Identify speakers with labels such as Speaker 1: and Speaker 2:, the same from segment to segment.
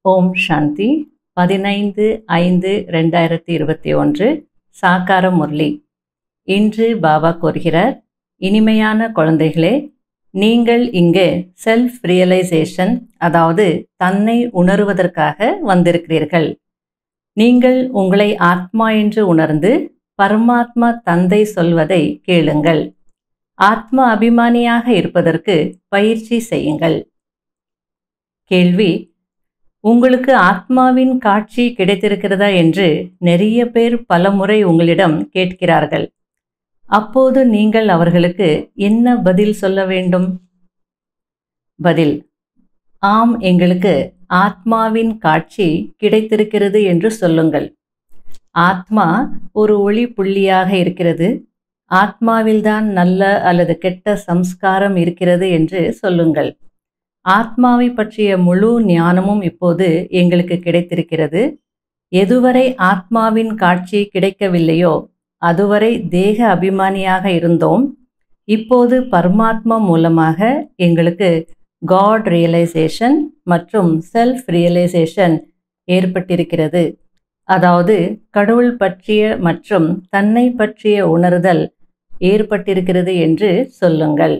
Speaker 1: ஓம் சாந்தி பதினைந்து ஐந்து ரெண்டாயிரத்தி இருபத்தி ஒன்று சாக்கார முரளி இன்று பாபா கூறுகிறார் இனிமையான குழந்தைகளே நீங்கள் இங்கு செல்ஃப் ரியலைசேஷன் அதாவது தன்னை உணருவதற்காக வந்திருக்கிறீர்கள் நீங்கள் உங்களை ஆத்மா என்று உணர்ந்து பரமாத்மா தந்தை சொல்வதை கேளுங்கள் ஆத்ம அபிமானியாக இருப்பதற்கு பயிற்சி செய்யுங்கள் கேள்வி உங்களுக்கு ஆத்மாவின் காட்சி கிடைத்திருக்கிறதா என்று நிறைய பேர் பலமுறை உங்களிடம் கேட்கிறார்கள் அப்போது நீங்கள் அவர்களுக்கு என்ன பதில் சொல்ல வேண்டும் பதில் ஆம் எங்களுக்கு ஆத்மாவின் காட்சி கிடைத்திருக்கிறது என்று சொல்லுங்கள் ஆத்மா ஒரு ஒளி புள்ளியாக இருக்கிறது ஆத்மாவில்தான் நல்ல அல்லது கெட்ட சம்ஸ்காரம் இருக்கிறது என்று சொல்லுங்கள் ஆத்மாவை பற்றிய முழு ஞானமும் இப்போது எங்களுக்கு கிடைத்திருக்கிறது எதுவரை ஆத்மாவின் காட்சி கிடைக்கவில்லையோ அதுவரை தேக அபிமானியாக இருந்தோம் இப்போது பரமாத்மா மூலமாக எங்களுக்கு காட் ரியலைசேஷன் மற்றும் செல்ஃப் ரியலைசேஷன் ஏற்பட்டிருக்கிறது அதாவது கடவுள் பற்றிய மற்றும் தன்னை பற்றிய உணர்தல் ஏற்பட்டிருக்கிறது என்று சொல்லுங்கள்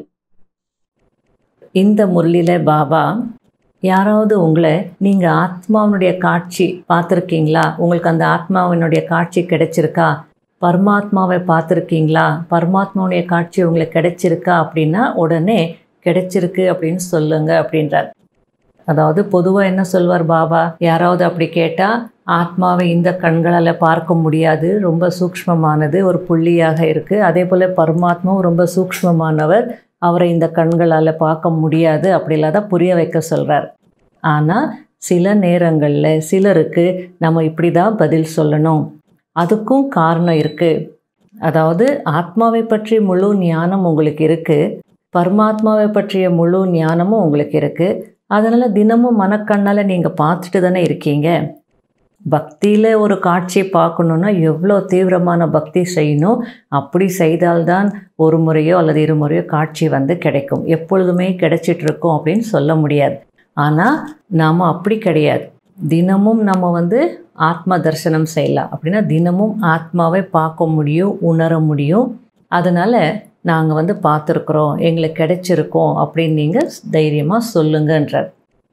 Speaker 1: இந்த முரளியில் பாபா யாராவது உங்களை நீங்கள் ஆத்மாவினுடைய காட்சி பார்த்துருக்கீங்களா உங்களுக்கு அந்த ஆத்மாவினுடைய காட்சி கிடைச்சிருக்கா பரமாத்மாவை பார்த்துருக்கீங்களா பரமாத்மாவுடைய காட்சி உங்களுக்கு கிடைச்சிருக்கா அப்படின்னா உடனே கிடைச்சிருக்கு அப்படின்னு சொல்லுங்க அப்படின்றார் அதாவது பொதுவாக என்ன சொல்வார் பாபா யாராவது அப்படி கேட்டால் ஆத்மாவை இந்த கண்களால் பார்க்க முடியாது ரொம்ப சூக்ஷ்மமானது ஒரு புள்ளியாக இருக்குது அதே போல் பரமாத்மாவும் ரொம்ப சூக்ஷ்மமானவர் அவரை இந்த கண்களால் பார்க்க முடியாது அப்படி இல்லாத புரிய வைக்க சொல்கிறார் ஆனால் சில நேரங்களில் சிலருக்கு நம்ம இப்படி தான் பதில் சொல்லணும் அதுக்கும் காரணம் இருக்குது அதாவது ஆத்மாவை பற்றி முழு ஞானம் உங்களுக்கு இருக்குது பரமாத்மாவை பற்றிய முழு ஞானமும் உங்களுக்கு இருக்குது அதனால் தினமும் மனக்கண்ணால் நீங்கள் பார்த்துட்டு தானே இருக்கீங்க பக்தியில் ஒரு காட்சி பார்க்கணுன்னா எவ்வளோ தீவிரமான பக்தி செய்யணும் அப்படி செய்தால்தான் ஒரு முறையோ அல்லது இருமுறையோ காட்சி வந்து கிடைக்கும் எப்பொழுதுமே கிடைச்சிட்ருக்கோம் அப்படின்னு சொல்ல முடியாது ஆனால் நாம் அப்படி கிடையாது தினமும் நம்ம வந்து ஆத்ம தரிசனம் செய்யலாம் அப்படின்னா தினமும் ஆத்மாவை பார்க்க முடியும் உணர முடியும் அதனால் நாங்கள் வந்து பார்த்துருக்குறோம் எங்களுக்கு கிடைச்சிருக்கோம் அப்படின்னு நீங்கள் தைரியமாக சொல்லுங்கன்றார்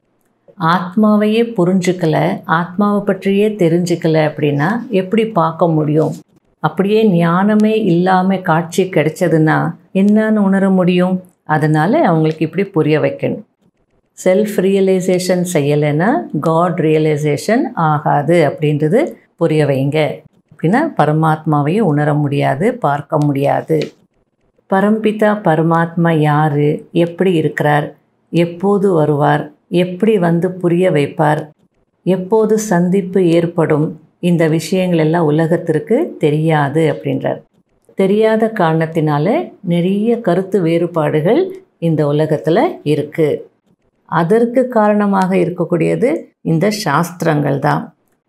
Speaker 1: ஆத்மாவையே புரிஞ்சுக்கல ஆத்மாவை பற்றியே தெரிஞ்சுக்கல அப்படின்னா எப்படி பார்க்க முடியும் அப்படியே ஞானமே இல்லாமல் காட்சி கிடைச்சதுன்னா என்னன்னு உணர முடியும் அதனால் அவங்களுக்கு இப்படி புரிய வைக்கணும் செல்ஃப் ரியலைசேஷன் செய்யலைன்னா காட் ரியலைசேஷன் ஆகாது அப்படின்றது புரிய வைங்க அப்படின்னா பரமாத்மாவையும் உணர முடியாது பார்க்க முடியாது பரம்பிதா பரமாத்மா யார் எப்படி இருக்கிறார் எப்போது வருவார் எப்படி வந்து புரிய வைப்பார் எப்போது சந்திப்பு ஏற்படும் இந்த விஷயங்கள் எல்லாம் உலகத்திற்கு தெரியாது அப்படின்றார் தெரியாத காரணத்தினால நிறைய கருத்து வேறுபாடுகள் இந்த உலகத்தில் இருக்குது அதற்கு காரணமாக இருக்கக்கூடியது இந்த சாஸ்திரங்கள் தான்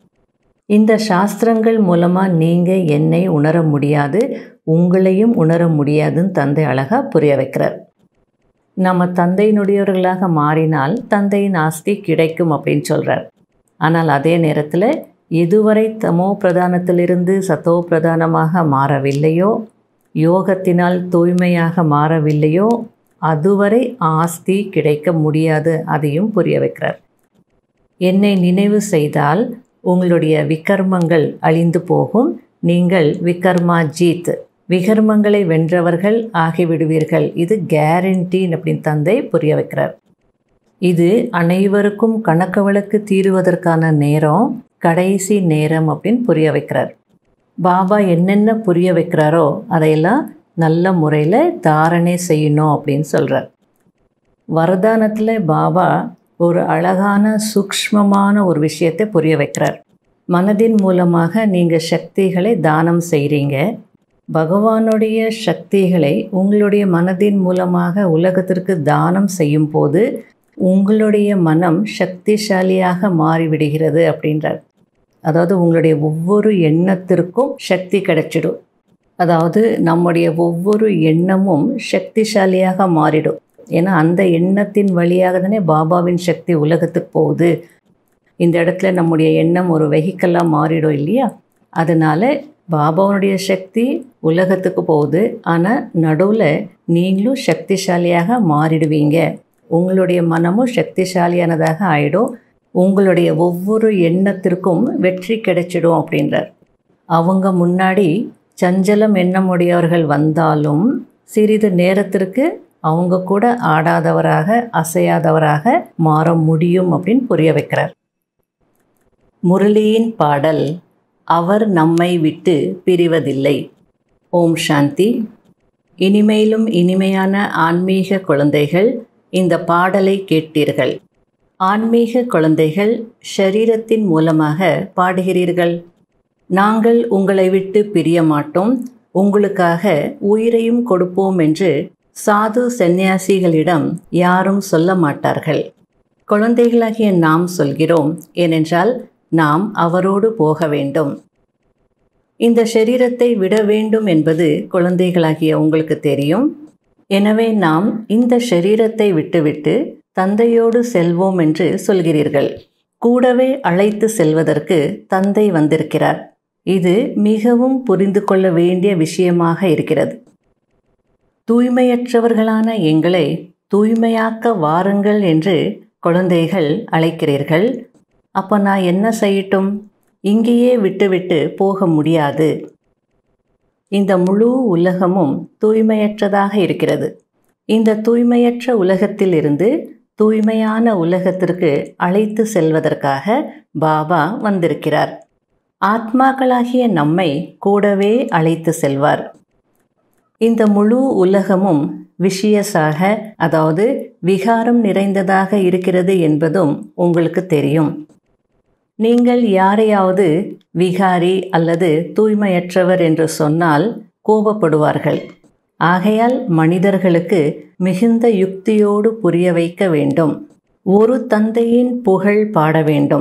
Speaker 1: இந்த சாஸ்திரங்கள் மூலமாக நீங்கள் என்னை உணர முடியாது உங்களையும் உணர முடியாதுன்னு தந்தை அழகாக புரிய வைக்கிறார் நம்ம தந்தையினுடையவர்களாக மாறினால் தந்தையின் ஆஸ்தி கிடைக்கும் அப்படின்னு சொல்கிறார் ஆனால் அதே நேரத்தில் எதுவரை தமோ பிரதானத்திலிருந்து சத்தோ பிரதானமாக மாறவில்லையோ யோகத்தினால் தூய்மையாக மாறவில்லையோ அதுவரை ஆஸ்தி கிடைக்க முடியாது அதையும் புரிய வைக்கிறார் என்னை நினைவு செய்தால் உங்களுடைய விகர்மங்கள் அழிந்து போகும் நீங்கள் விகர்மா ஜீத் விகர்மங்களை வென்றவர்கள் ஆகிவிடுவீர்கள் இது கேரண்டின் அப்படின்னு தந்தை புரிய வைக்கிறார் இது அனைவருக்கும் கணக்கு வழக்கு தீருவதற்கான நேரம் கடைசி நேரம் அப்படின்னு புரிய வைக்கிறார் பாபா என்னென்ன புரிய வைக்கிறாரோ அதையெல்லாம் நல்ல முறையில் தாரணை செய்யணும் அப்படின்னு சொல்கிறார் வரதானத்தில் பாபா ஒரு அழகான சூக்ஷ்மமான ஒரு விஷயத்தை புரிய வைக்கிறார் மனதின் மூலமாக நீங்கள் சக்திகளை தானம் செய்கிறீங்க பகவானுடைய சக்திகளை உங்களுடைய மனதின் மூலமாக உலகத்திற்கு தானம் செய்யும் போது உங்களுடைய மனம் சக்திசாலியாக மாறிவிடுகிறது அப்படின்றார் அதாவது உங்களுடைய ஒவ்வொரு எண்ணத்திற்கும் சக்தி கிடைச்சிடும் அதாவது நம்முடைய ஒவ்வொரு எண்ணமும் சக்திசாலியாக மாறிடும் ஏன்னா அந்த எண்ணத்தின் வழியாக தானே பாபாவின் சக்தி உலகத்துக்கு போகுது இந்த இடத்துல நம்முடைய எண்ணம் ஒரு வெஹிக்கலாக மாறிடும் இல்லையா அதனால் பாபாவுடைய சக்தி உலகத்துக்கு போகுது ஆனால் நடுவில் நீங்களும் சக்திசாலியாக மாறிடுவீங்க உங்களுடைய மனமும் சக்திசாலியானதாக ஆயிடும் உங்களுடைய ஒவ்வொரு எண்ணத்திற்கும் வெற்றி கிடைச்சிடும் அப்படின்றார் அவங்க முன்னாடி சஞ்சலம் எண்ணமுடையவர்கள் வந்தாலும் சிறிது நேரத்திற்கு அவங்க கூட ஆடாதவராக அசையாதவராக மாற முடியும் அப்படின்னு புரிய வைக்கிறார் முரளியின் பாடல் அவர் நம்மை விட்டு பிரிவதில்லை ஓம் சாந்தி இனிமேலும் இனிமையான ஆன்மீக குழந்தைகள் இந்த பாடலை கேட்டீர்கள் ஆன்மீக குழந்தைகள் ஷரீரத்தின் மூலமாக பாடுகிறீர்கள் நாங்கள் உங்களை விட்டு பிரிய மாட்டோம் உங்களுக்காக உயிரையும் கொடுப்போம் என்று சாது சந்நியாசிகளிடம் யாரும் சொல்ல மாட்டார்கள் குழந்தைகளாகிய நாம் சொல்கிறோம் ஏனென்றால் நாம் அவரோடு போக வேண்டும் இந்த சரீரத்தை விட வேண்டும் என்பது குழந்தைகளாகிய உங்களுக்கு தெரியும் எனவே நாம் இந்த சரீரத்தை விட்டுவிட்டு தந்தையோடு செல்வோம் என்று சொல்கிறீர்கள் கூடவே அழைத்து செல்வதற்கு தந்தை வந்திருக்கிறார் இது மிகவும் புரிந்து கொள்ள வேண்டிய விஷயமாக இருக்கிறது தூய்மையற்றவர்களான எங்களை தூய்மையாக்க வாருங்கள் என்று குழந்தைகள் அழைக்கிறீர்கள் அப்போ நான் என்ன செய்யட்டும் இங்கேயே விட்டுவிட்டு போக முடியாது இந்த முழு உலகமும் தூய்மையற்றதாக இருக்கிறது இந்த தூய்மையற்ற உலகத்திலிருந்து தூய்மையான உலகத்திற்கு அழைத்து செல்வதற்காக பாபா வந்திருக்கிறார் ஆத்மாக்களாகிய நம்மை கூடவே அழைத்து செல்வார் இந்த முழு உலகமும் விஷயசாக அதாவது விகாரம் நிறைந்ததாக இருக்கிறது என்பதும் உங்களுக்கு தெரியும் நீங்கள் யாரையாவது விகாரி அல்லது தூய்மையற்றவர் என்று சொன்னால் கோபப்படுவார்கள் ஆகையால் மனிதர்களுக்கு மிகுந்த யுக்தியோடு புரிய வைக்க வேண்டும் ஒரு தந்தையின் புகழ் பாட வேண்டும்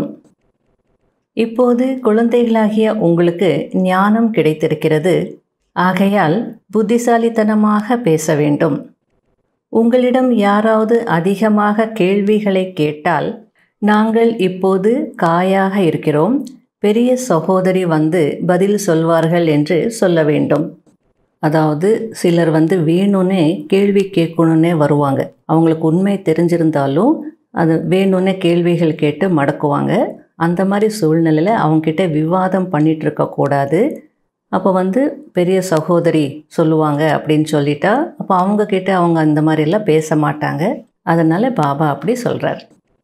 Speaker 1: இப்போது குழந்தைகளாகிய உங்களுக்கு ஞானம் கிடைத்திருக்கிறது ஆகையால் புத்திசாலித்தனமாக பேச வேண்டும் உங்களிடம் யாராவது அதிகமாக கேள்விகளை கேட்டால் நாங்கள் இப்போது காயாக இருக்கிறோம் பெரிய சகோதரி வந்து பதில் சொல்வார்கள் என்று சொல்ல வேண்டும் அதாவது சிலர் வந்து வேணும்னே கேள்வி கேட்கணுன்னே வருவாங்க அவங்களுக்கு உண்மை தெரிஞ்சிருந்தாலும் அது வேணும்னே கேள்விகள் கேட்டு மடக்குவாங்க அந்த மாதிரி சூழ்நிலையில் அவங்கக்கிட்ட விவாதம் பண்ணிகிட்டு இருக்கக்கூடாது அப்போ வந்து பெரிய சகோதரி சொல்லுவாங்க அப்படின்னு சொல்லிட்டா அப்போ அவங்கக்கிட்ட அவங்க அந்த மாதிரிலாம் பேச மாட்டாங்க அதனால் பாபா அப்படி சொல்கிறார்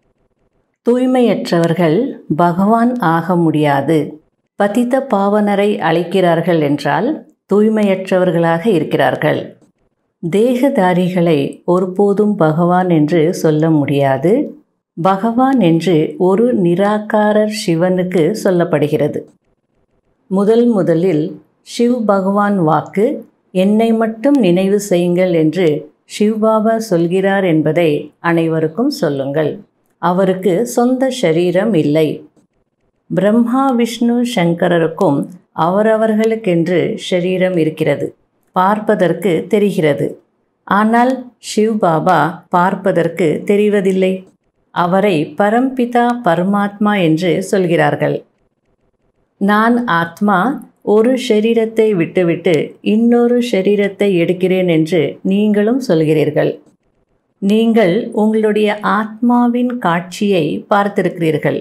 Speaker 1: தூய்மையற்றவர்கள் பகவான் ஆக முடியாது பதித்த பாவனரை அழைக்கிறார்கள் என்றால் தூய்மையற்றவர்களாக இருக்கிறார்கள் தேகதாரிகளை ஒருபோதும் பகவான் என்று சொல்ல முடியாது பகவான் என்று ஒரு நிராகாரர் சிவனுக்கு சொல்லப்படுகிறது முதல் முதலில் சிவ் பகவான் வாக்கு என்னை மட்டும் நினைவு செய்யுங்கள் என்று சிவ்பாபா சொல்கிறார் என்பதை அனைவருக்கும் சொல்லுங்கள் அவருக்கு சொந்த சரீரம் இல்லை பிரம்மா விஷ்ணு சங்கரருக்கும் அவரவர்களுக்கென்று ஷரீரம் இருக்கிறது பார்ப்பதற்கு தெரிகிறது ஆனால் சிவ் பாபா பார்ப்பதற்கு தெரிவதில்லை அவரை பரம்பிதா பரமாத்மா என்று சொல்கிறார்கள் நான் ஆத்மா ஒரு ஷரீரத்தை விட்டுவிட்டு இன்னொரு ஷரீரத்தை எடுக்கிறேன் என்று நீங்களும் சொல்கிறீர்கள் நீங்கள் உங்களுடைய ஆத்மாவின் காட்சியை பார்த்திருக்கிறீர்கள்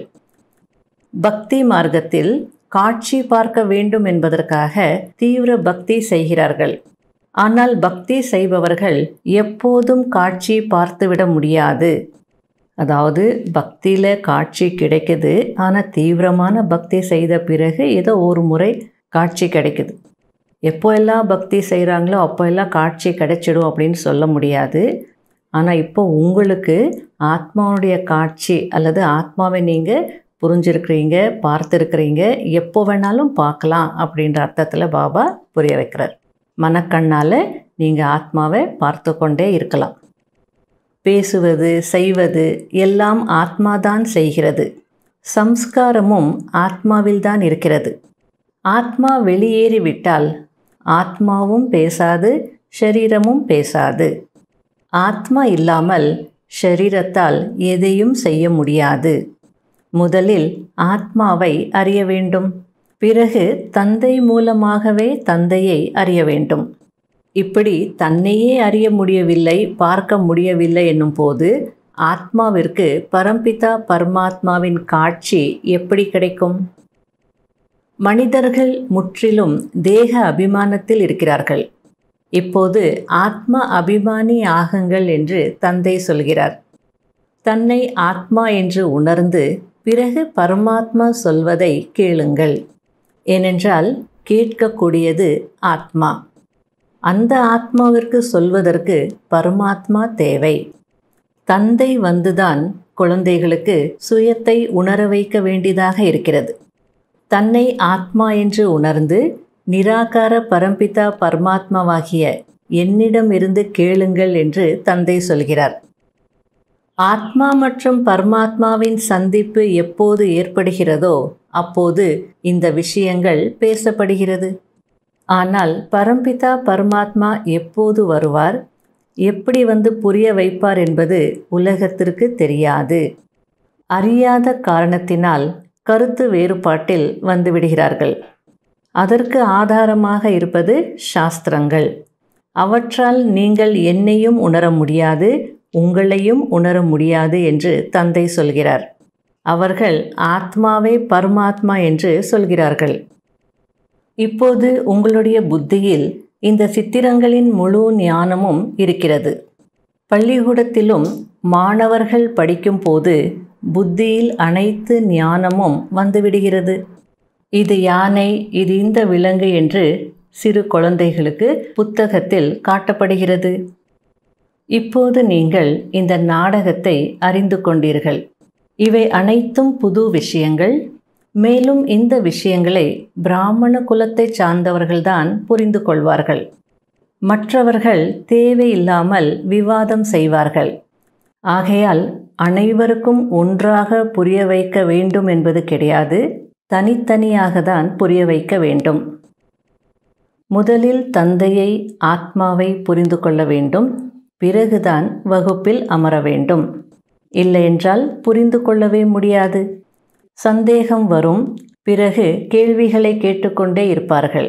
Speaker 1: பக்தி மார்க்கத்தில் காட்சி பார்க்க வேண்டும் என்பதற்காக தீவிர பக்தி செய்கிறார்கள் ஆனால் பக்தி செய்பவர்கள் எப்போதும் காட்சி பார்த்துவிட முடியாது அதாவது பக்தியில் காட்சி கிடைக்குது ஆனால் தீவிரமான பக்தி செய்த பிறகு ஏதோ ஒரு முறை காட்சி கிடைக்குது எப்போ எல்லாம் பக்தி செய்கிறாங்களோ அப்போ எல்லாம் காட்சி கிடைச்சிடும் அப்படின்னு சொல்ல முடியாது ஆனால் இப்போ உங்களுக்கு ஆத்மாவுடைய காட்சி அல்லது ஆத்மாவை நீங்கள் புரிஞ்சிருக்கிறீங்க பார்த்துருக்கிறீங்க எப்போ வேணாலும் பார்க்கலாம் அப்படின்ற அர்த்தத்தில் பாபா புரிய வைக்கிறார் மனக்கண்ணால் நீங்கள் ஆத்மாவை பார்த்து கொண்டே இருக்கலாம் பேசுவது செய்வது எல்லாம் ஆத்மாதான் செய்கிறது சம்ஸ்காரமும் ஆத்மாவில்தான் இருக்கிறது ஆத்மா வெளியேறிவிட்டால் ஆத்மாவும் பேசாது ஷரீரமும் பேசாது ஆத்மா இல்லாமல் ஷரீரத்தால் எதையும் செய்ய முடியாது முதலில் ஆத்மாவை அறிய வேண்டும் பிறகு தந்தை மூலமாகவே தந்தையை அறிய வேண்டும் இப்படி தன்னையே அறிய முடியவில்லை பார்க்க முடியவில்லை என்னும் போது ஆத்மாவிற்கு பரம்பிதா பரமாத்மாவின் காட்சி எப்படி கிடைக்கும் மனிதர்கள் முற்றிலும் தேக அபிமானத்தில் இருக்கிறார்கள் இப்போது ஆத்ம அபிமானி ஆகுங்கள் என்று தந்தை சொல்கிறார் தன்னை ஆத்மா என்று உணர்ந்து பிறகு பரமாத்மா சொல்வதை கேளுங்கள் ஏனென்றால் கேட்கக்கூடியது ஆத்மா அந்த ஆத்மாவிற்கு சொல்வதற்கு பரமாத்மா தேவை தந்தை வந்துதான் குழந்தைகளுக்கு சுயத்தை உணர வைக்க வேண்டியதாக இருக்கிறது தன்னை ஆத்மா என்று உணர்ந்து நிராகார பரம்பிதா பரமாத்மாவாகிய என்னிடம் இருந்து கேளுங்கள் என்று தந்தை சொல்கிறார் ஆத்மா மற்றும் பரமாத்மாவின் சந்திப்பு எப்போது ஏற்படுகிறதோ அப்போது இந்த விஷயங்கள் பேசப்படுகிறது ஆனால் பரம்பிதா பரமாத்மா எப்போது வருவார் எப்படி வந்து புரிய வைப்பார் என்பது உலகத்திற்கு தெரியாது அறியாத காரணத்தினால் கருத்து வேறுபாட்டில் வந்துவிடுகிறார்கள் அதற்கு ஆதாரமாக இருப்பது சாஸ்திரங்கள் அவற்றால் நீங்கள் என்னையும் உணர முடியாது உங்களையும் உணர முடியாது என்று தந்தை சொல்கிறார் அவர்கள் ஆத்மாவே பரமாத்மா என்று சொல்கிறார்கள் இப்போது உங்களுடைய புத்தியில் இந்த சித்திரங்களின் முழு ஞானமும் இருக்கிறது பள்ளிக்கூடத்திலும் மாணவர்கள் படிக்கும்போது புத்தியில் அனைத்து ஞானமும் வந்துவிடுகிறது இது யானை இது இந்த விலங்கு என்று சிறு குழந்தைகளுக்கு புத்தகத்தில் காட்டப்படுகிறது இப்போது நீங்கள் இந்த நாடகத்தை அறிந்து கொண்டீர்கள் இவை அனைத்தும் புது விஷயங்கள் மேலும் இந்த விஷயங்களை பிராமண குலத்தை சார்ந்தவர்கள்தான் புரிந்து கொள்வார்கள் மற்றவர்கள் தேவையில்லாமல் விவாதம் செய்வார்கள் ஆகையால் அனைவருக்கும் ஒன்றாக புரிய வைக்க வேண்டும் என்பது கிடையாது தனித்தனியாக தான் புரிய வைக்க வேண்டும் முதலில் தந்தையை ஆத்மாவை புரிந்து கொள்ள வேண்டும் பிறகுதான் வகுப்பில் அமர வேண்டும் இல்லையென்றால் புரிந்து கொள்ளவே முடியாது சந்தேகம் வரும் பிறகு கேள்விகளை கேட்டுக்கொண்டே இருப்பார்கள்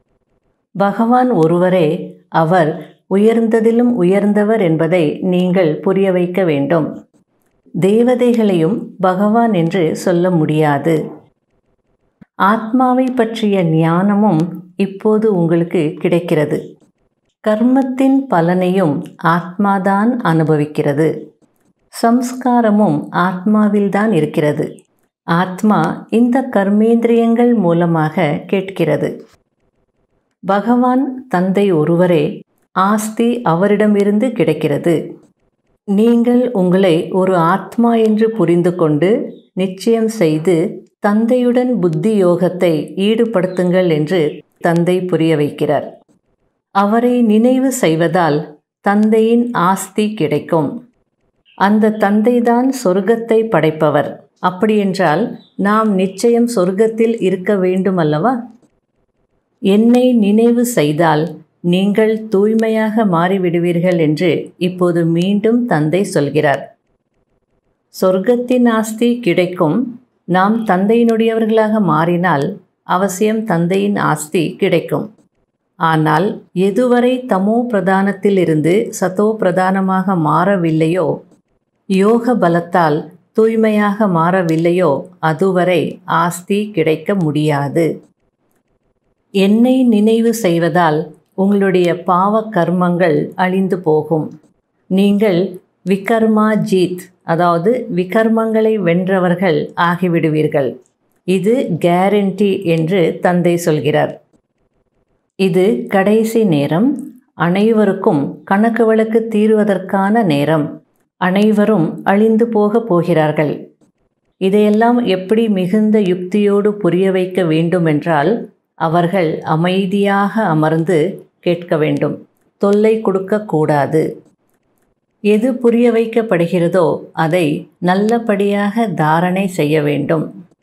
Speaker 1: பகவான் ஒருவரே அவர் உயர்ந்ததிலும் உயர்ந்தவர் என்பதை நீங்கள் புரிய வைக்க வேண்டும் தேவதைகளையும் பகவான் என்று சொல்ல முடியாது ஆத்மாவை பற்றிய ஞானமும் இப்போது உங்களுக்கு கிடைக்கிறது கர்மத்தின் பலனையும் ஆத்மாதான் அனுபவிக்கிறது சம்ஸ்காரமும் ஆத்மாவில்தான் இருக்கிறது ஆத்மா இந்த கர்மேந்திரியங்கள் மூலமாக கேட்கிறது பகவான் தந்தை ஒருவரே ஆஸ்தி அவரிடமிருந்து கிடைக்கிறது நீங்கள் உங்களை ஒரு ஆத்மா என்று புரிந்து கொண்டு நிச்சயம் செய்து தந்தையுடன் புத்தி யோகத்தை ஈடுபடுத்துங்கள் என்று தந்தை புரிய வைக்கிறார் அவரை நினைவு செய்வதால் தந்தையின் ஆஸ்தி கிடைக்கும் அந்த தந்தைதான் சொர்க்கத்தை படைப்பவர் அப்படியென்றால் நாம் நிச்சயம் சொர்க்கத்தில் இருக்க வேண்டும் அல்லவா என்னை நினைவு செய்தால் நீங்கள் தூய்மையாக மாறிவிடுவீர்கள் என்று இப்போது மீண்டும் தந்தை சொல்கிறார் சொர்க்கத்தின் ஆஸ்தி கிடைக்கும் நாம் தந்தையினுடையவர்களாக மாறினால் அவசியம் தந்தையின் ஆஸ்தி கிடைக்கும் ஆனால் எதுவரை தமோ பிரதானத்திலிருந்து சதோ பிரதானமாக மாறவில்லையோ யோக பலத்தால் தூய்மையாக மாறவில்லையோ அதுவரை ஆஸ்தி கிடைக்க முடியாது என்னை நினைவு செய்வதால் உங்களுடைய பாவ கர்மங்கள் அழிந்து போகும் நீங்கள் விகர்மா ஜீத் அதாவது விகர்மங்களை வென்றவர்கள் ஆகிவிடுவீர்கள் இது கேரண்டி என்று தந்தை சொல்கிறார் இது கடைசி நேரம் அனைவருக்கும் கணக்கு வழக்கு தீர்வதற்கான நேரம் அனைவரும் அழிந்து போகப் போகிறார்கள் இதையெல்லாம் எப்படி மிகுந்த யுக்தியோடு புரிய வைக்க வேண்டுமென்றால் அவர்கள் அமைதியாக அமர்ந்து கேட்க வேண்டும் தொல்லை கொடுக்கக்கூடாது எது புரிய வைக்கப்படுகிறதோ அதை நல்லபடியாக தாரணை செய்ய வேண்டும்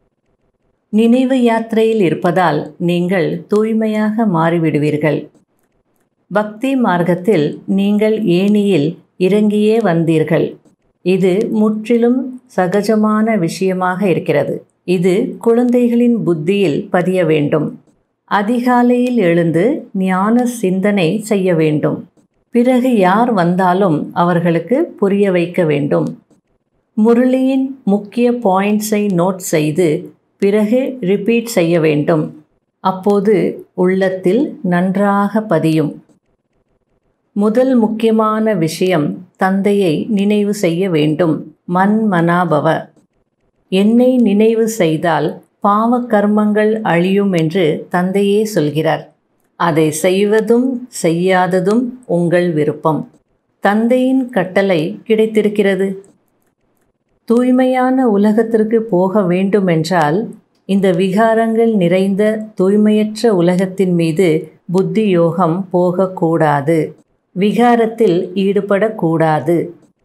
Speaker 1: நினைவு யாத்திரையில் இருப்பதால் நீங்கள் தூய்மையாக மாறிவிடுவீர்கள் பக்தி மார்க்கத்தில் நீங்கள் ஏணியில் இறங்கியே வந்தீர்கள் இது முற்றிலும் சகஜமான விஷயமாக இருக்கிறது இது குழந்தைகளின் புத்தியில் பதிய வேண்டும் அதிகாலையில் எழுந்து ஞான சிந்தனை செய்ய வேண்டும் பிறகு யார் வந்தாலும் அவர்களுக்கு புரிய வைக்க வேண்டும் முரளியின் முக்கிய பாயிண்ட்ஸை நோட் செய்து பிறகு ரிப்பீட் செய்ய வேண்டும் அப்போது உள்ளத்தில் நன்றாக பதியும் முதல் முக்கியமான விஷயம் தந்தையை நினைவு செய்ய வேண்டும் மன் மனாபவ என்னை நினைவு செய்தால் பாவ கர்மங்கள் அழியும் என்று தந்தையே சொல்கிறார் அதை செய்வதும் செய்யாததும் உங்கள் விருப்பம் தந்தையின் கட்டளை கிடைத்திருக்கிறது தூய்மையான உலகத்திற்கு போக வேண்டுமென்றால் இந்த விகாரங்கள் நிறைந்த தூய்மையற்ற உலகத்தின் மீது புத்தி யோகம் போகக்கூடாது விகாரத்தில் ஈடுபடக்கூடாது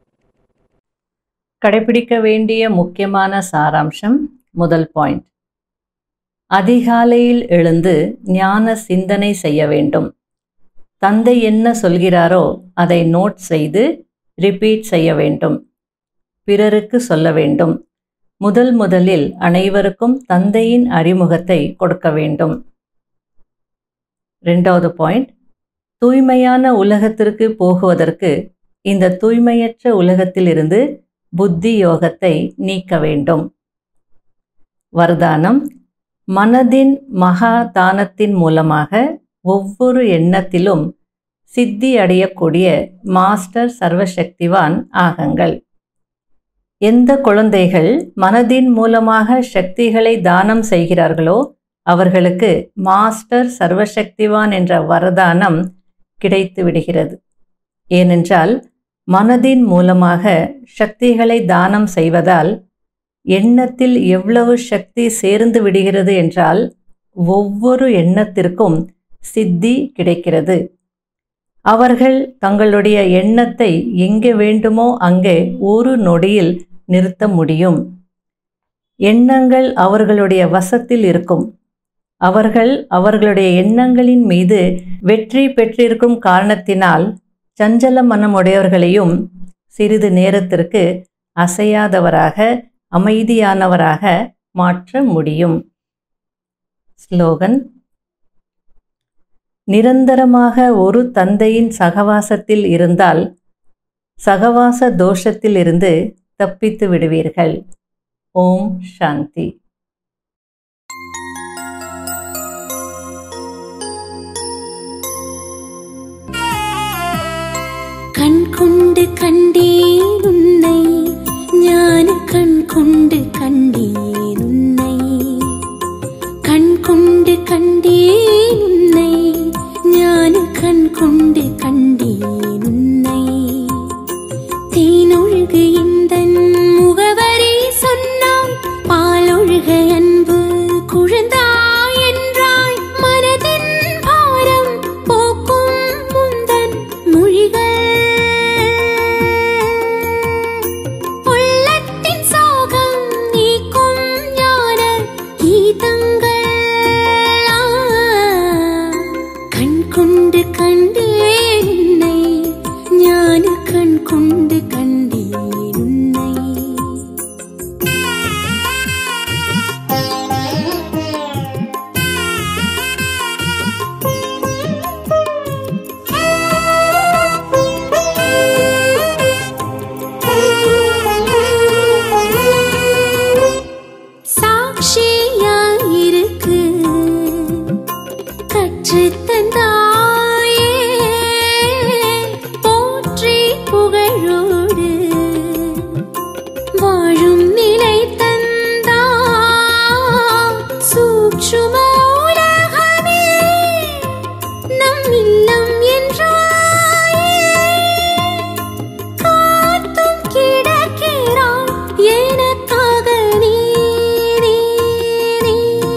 Speaker 1: கடைபிடிக்க வேண்டிய முக்கியமான சாராம்சம் முதல் பாயிண்ட் அதிகாலையில் எழுந்து ஞான சிந்தனை செய்ய வேண்டும் தந்தை என்ன சொல்கிறாரோ அதை நோட் செய்து ரிப்பீட் செய்ய வேண்டும் பிறருக்கு சொல்ல வேண்டும் முதல் முதலில் அனைவருக்கும் தந்தையின் அறிமுகத்தை கொடுக்க வேண்டும் ரெண்டாவது பாயிண்ட் தூய்மையான உலகத்திற்கு போகுவதற்கு இந்த தூய்மையற்ற உலகத்திலிருந்து புத்தி யோகத்தை நீக்க வேண்டும் வரதானம் மனதின் மகா தானத்தின் மூலமாக ஒவ்வொரு எண்ணத்திலும் சித்தி அடையக்கூடிய மாஸ்டர் சர்வசக்திவான் ஆகங்கள் எந்த குழந்தைகள் மனதின் மூலமாக சக்திகளை தானம் செய்கிறார்களோ அவர்களுக்கு மாஸ்டர் சர்வசக்திவான் என்ற வரதானம் கிடைத்து விடுகிறது ஏனென்றால் மனதின் மூலமாக சக்திகளை தானம் செய்வதால் எண்ணத்தில் எவ்வளவு சக்தி சேர்ந்து விடுகிறது என்றால் ஒவ்வொரு எண்ணத்திற்கும் சித்தி கிடைக்கிறது அவர்கள் தங்களுடைய எண்ணத்தை எங்கே வேண்டுமோ அங்கே ஒரு நொடியில் நிறுத்த முடியும் எண்ணங்கள் அவர்களுடைய வசத்தில் இருக்கும் அவர்கள் அவர்களுடைய எண்ணங்களின் மீது வெற்றி பெற்றிருக்கும் காரணத்தினால் சஞ்சல மனமுடையவர்களையும் சிறிது நேரத்திற்கு அசையாதவராக அமைதியானவராக மாற்ற முடியும் ஸ்லோகன் நிரந்தரமாக ஒரு தந்தையின் சகவாசத்தில் இருந்தால் சகவாச தோஷத்திலிருந்து தப்பித்து விடுவீர்கள் ஓம் சாந்தி
Speaker 2: கண் கொண்டு கண்டேன் உன்னை ஞான கண் கொண்டு கண்டேன் உன்னை கண் கொண்டு கண்டேன் உன்னை ஞான கண் கொண்டு கண்டேன் உன்னை தேனொழுகு இந்த முகவரி சொன்னாய் பாலொழுக அன்பு குழந்தாய் என்றாய் மனதின் பாரம் போக்கும் முந்தன் மொழிகள் உள்ளத்தின் சோகம் நீக்கும் ஞான கீதங்கள் ஆ, கண் கொண்டு கண்டேன் உன்னை ஞான கண் கொண்டு கண்டேன் உன்னை சாட்சியாயிருக்கு கற்றுத் தந்தாயே போற்றி புகழோடு வாழும் நிலை தந்தா சூட்சும உலகமே நம் இல்லம் என்றாயே காத்தும் கிடக்கிறாய் எனக்காக நீ நீ, நீ.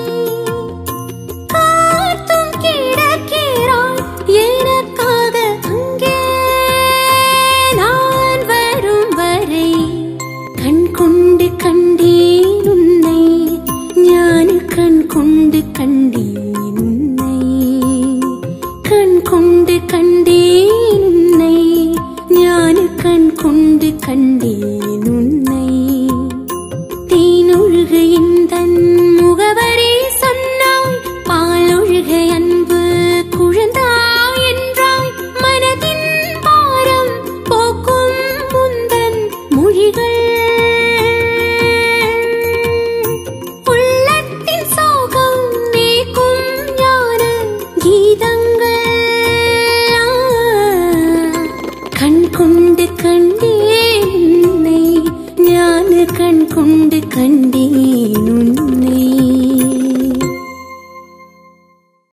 Speaker 2: காத்தும் கிடக்கிறாய் எனக்காக அங்கே நான் வரும் வரை கண் கொண்டு கண்டேன் உன்னை ஞான கண் கொண்டு கண்டேன் உன்னை கண் கொண்டு கண்டேன் உன்னை ஞான கண் கொண்டு கண்டேன் உன்னை கண்டேன்